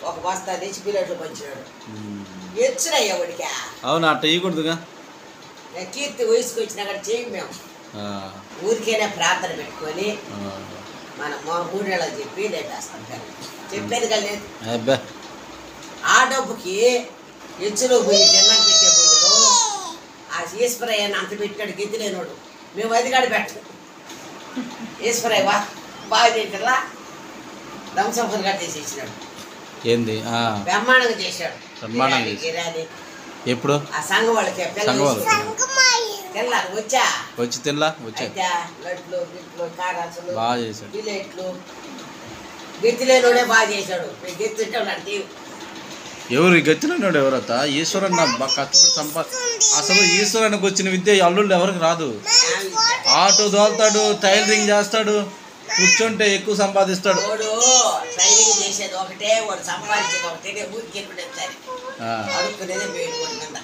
ఒక బస్తా తెచ్చి పిల్లట్లు పంచాడు ఉమ్. ఎచ్చునయ్యా వాడికా అవునా అట్ట ఇవ్వకూడదుగా నేను కీర్తి వయసుకు వచ్చిన అక్కడ చేయి మేము ఆ, ఊరికైనా ప్రార్థన పెట్టుకొని ఆ. మన మా మూడేళ్ళకి చెప్పి లేపేస్తాం కానీ చెప్పేది కానీ లేదు అబ్బా ఆ డబ్బుకి ఎచ్చులో పోయి జన్మం పెట్టే బదులు ఆ ఈశ్వరయ్యని అంత పెట్టాడు గెత్తి లేనోడు మేము అది కాడ పెట్టు ఈశ్వరయ్య వా బాగా తింటలా దంసఫర్ కట్టేసి ఇచ్చినాడు ఏంది ఆ, బ్రహ్మాండంగా చేశాడు బ్రహ్మాండంగా బిర్యానీ, చేశాడు. గిర్యానీ. ఎప్పుడు ఆ సంఘ వాళ్ళకి సంఘ వాళ్ళకి. తెల్లారు వచ్చా వచ్చి తినలా వచ్చా అయితే లడ్లు గిట్లు కారాసులు బాగా చేశాడు బిలెట్లు గెత్తిలేనోడే బాగా చేశాడు గెత్తుంటే అంటే ఎవరు గచ్చినాడు ఎవరత్త ఈశ్వరన్న బాగా కష్టపడి సంపా అసలు ఈశ్వరన్నకు వచ్చిన విద్య ఈ అల్లుళ్ళు ఎవరికి రాదు ఆటో దోలుతాడు టైలరింగ్ చేస్తాడు కూర్చుంటే ఎక్కువ సంపాదిస్తాడు వాడు ట్రైనింగ్ చేసేది ఒకటే వాడు సంపాదించేది ఒకటే నేను ఊరికి ఎప్పుడు సరే ఆ, అడుక్కునేది వేడి కొట్టి కింద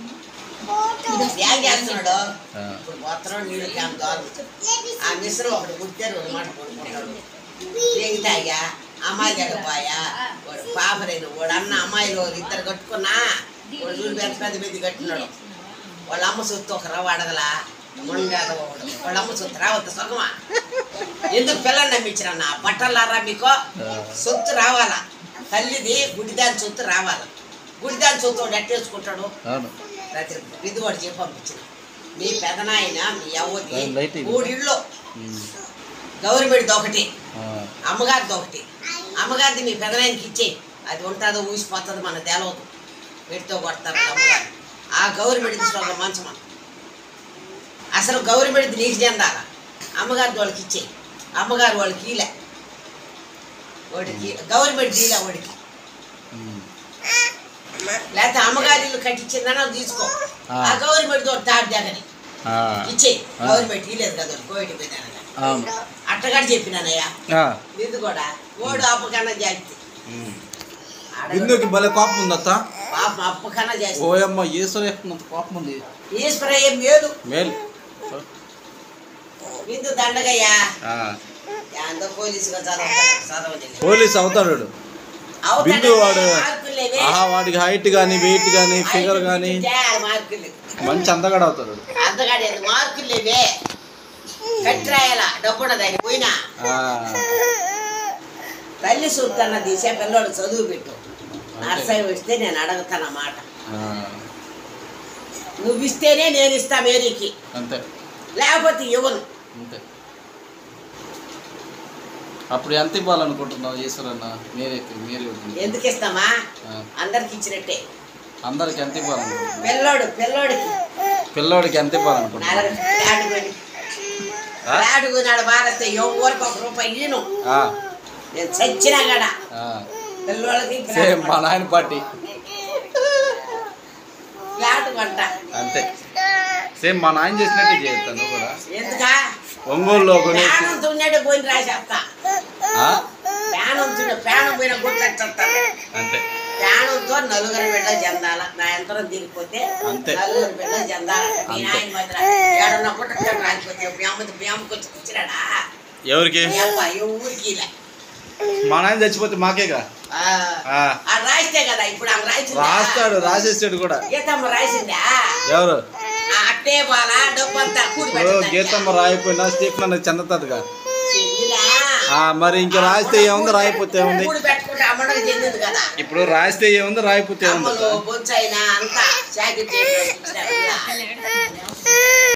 ఏం చేస్తున్నాడు ఆ. ఇప్పుడు మొత్తం నీళ్ళు క్యాంప్ దోలు ఆ మిశ్రం ఒకటి కుట్టే రెండు మాట కొనుక్కుంటాడు తాగా అమ్మాయి గడిపాయా వాడు పాపరేను వాడు అన్న అమ్మాయిలు ఇద్దరు కట్టుకున్నా వాడు చూడు పెద్ద పెద్ద పెద్ద కట్టున్నాడు వాళ్ళ అమ్మ సొత్తు ఒక రవ్వ అడగలా మొండాద వాడు వాళ్ళ అమ్మ సొత్తు రావద్దు సగమా ఎందుకు పిల్లల్ని నమ్మించారన్న బట్టలారా మీకు సొత్తు రావాలా తల్లిది గుడిదాని సొత్తు రావాలా గుడిదాని సొత్తు వాడు ఎట్టేసుకుంటాడు అవును రాత్రి బిందు వాడు చెప్పి పంపించిన మీ పెదనాయన మీ అవ్వది లైట్ ఇది. మూడిళ్ళు ఉమ్, గౌరవమిడిది ఒకటి ఆ, అమ్మగారిది ఒకటి అమ్మగారిది మీ పెదనాయనకి ఇచ్చేయి అది ఉంటుందో ఊసిపోతుంది మన తెలవదు వీటితో కొడతారు అమ్మగారు ఆ గౌరి పెడితే ఒక మంచమా అసలు గౌరి పెడితే నీకు చెందాల అమ్మగారి వాళ్ళకి ఇచ్చేయి అమ్మగారు వాళ్ళకి ఈలే వాడికి గౌరి పెడితే ఈలే వాడికి ఉమ్, లేకపోతే అమ్మగారి ఇల్లు కట్టించిందని అది తీసుకో ఆ. ఆ గౌరి పెడితే ఒక తాడు దగ్గర ఆ, ఇచ్చేయి ఆ. గౌరి పెట్టి ఇలేదు కదా కోవిడ్ పోయినా అవును అట్టగాడు చెప్పినానయ్యా ఆ, ఇది కూడా ఓడు అప్పకన్నా జాస్తి ఉమ్. ఆడ బిందుకి భలే కోపం ఉంది అత్త పాపం అప్పకన్నా జాస్తి ఓయమ్మ ఈశ్వర ఎక్కున్నంత కోపం ఉంది ఈశ్వరయ్య మేలు మేలు బిందు దండగయ్యా ఆ, ఎంతో పోలీసుగా చదవతాడు చదవలేదు పోలీస్ అవుతాడు వాడు. బిందు వాడు ఆహా వాడికి హైట్ కానీ వెయిట్ కానీ ఫిగర్ కానీ మార్కులు మంచి అందగాడు అవుతాడు వాడు. అంతగానే మార్కులు లేవే కట్టిరాయాల డబ్బున దాన్ని పోయినా ఆ, తల్లి చూస్తాన తీసే పిల్లోడు చదువు పెట్టు నర్సరీ వస్తే నేను అడుగుతానమాట ఆ, నువ్వు ఇస్తేనే నేను ఇస్తా మేరీకి అంతే లేకపోతే ఇవ్వను అంతే అప్పుడు ఎంత ఇవ్వాలనుకుంటున్నావు ఈశ్వరన్న మీరే మీరే ఇవ్వండి. ఎందుకు ఇస్తామా ఆ, అందరికి ఇచ్చినట్టే అందరికి ఎంత ఇవ్వాలనుకుంటున్నావు పిల్లోడు పిల్లోడికి పిల్లోడికి ఎంత ఇవ్వాలనుకుంటున్నావు నలగ ప్యాడుకొని ఆ? ప్యాడుకు నాడు భారస్తే ఎవరికి ఒక రూపాయి ఇయ్యను ఆ, నేను చచ్చినా కదా ఆ. పిల్లోళ్ళకి సేమ్ మా నాయన పార్టీ ప్లాట్ కొంట అంతే సేమ్ మా నాయన చేసినట్టే చేస్తాను నువ్వు కూడా ఎందుకా ఒంగోలులో కొనేసి ప్యానం తున్నట్టు పోయిన రాసేస్తా ఆ? ప్యానం తున్న ప్యానం పోయిన గుర్తెట్టాను అంతే ప్రాణంతో నలుగురు బిడ్డ చెందాల నా యంత్రం తిరిగిపోతే అంతే. నలుగురు బిడ్డ చెందాల మీ అంతే. నాయన మాత్రం ఏడన్నా పుట్టడం రాకపోతే మీ అమ్మది మీ అమ్మకి వచ్చి కూర్చున్నాడా ఎవరికి మీ అమ్మ ఊరికి ఇలా. మా నాయన చచ్చిపోతే మాకేగా ఆ, ఆ. ఆ రాయిస్తే కదా ఇప్పుడు ఆమె రాసిందా రాస్తాడు రాసేసాడు కూడా గీతమ్మ రాసిందా ఎవరు ఆ అట్టే బాలా డబ్బంతా కూడి ఇప్పుడు గీతమ్మ రాయిపోయినా స్టీఫన్ అనేది చెందుతుందిగా ఆ, మరి ఇంక రాస్తే ఏముంది రాయిపోతే ఏముంది కూడి పెట్టుకుంటే అమ్మడికి చెందింది కదా ఇప్పుడు రాస్తే ఏముంది రాయిపోతే ఏముంది అమ్మలు బొచ్చైనా అంతా చాకరీ చేసి ఇచ్చిన పిల్ల.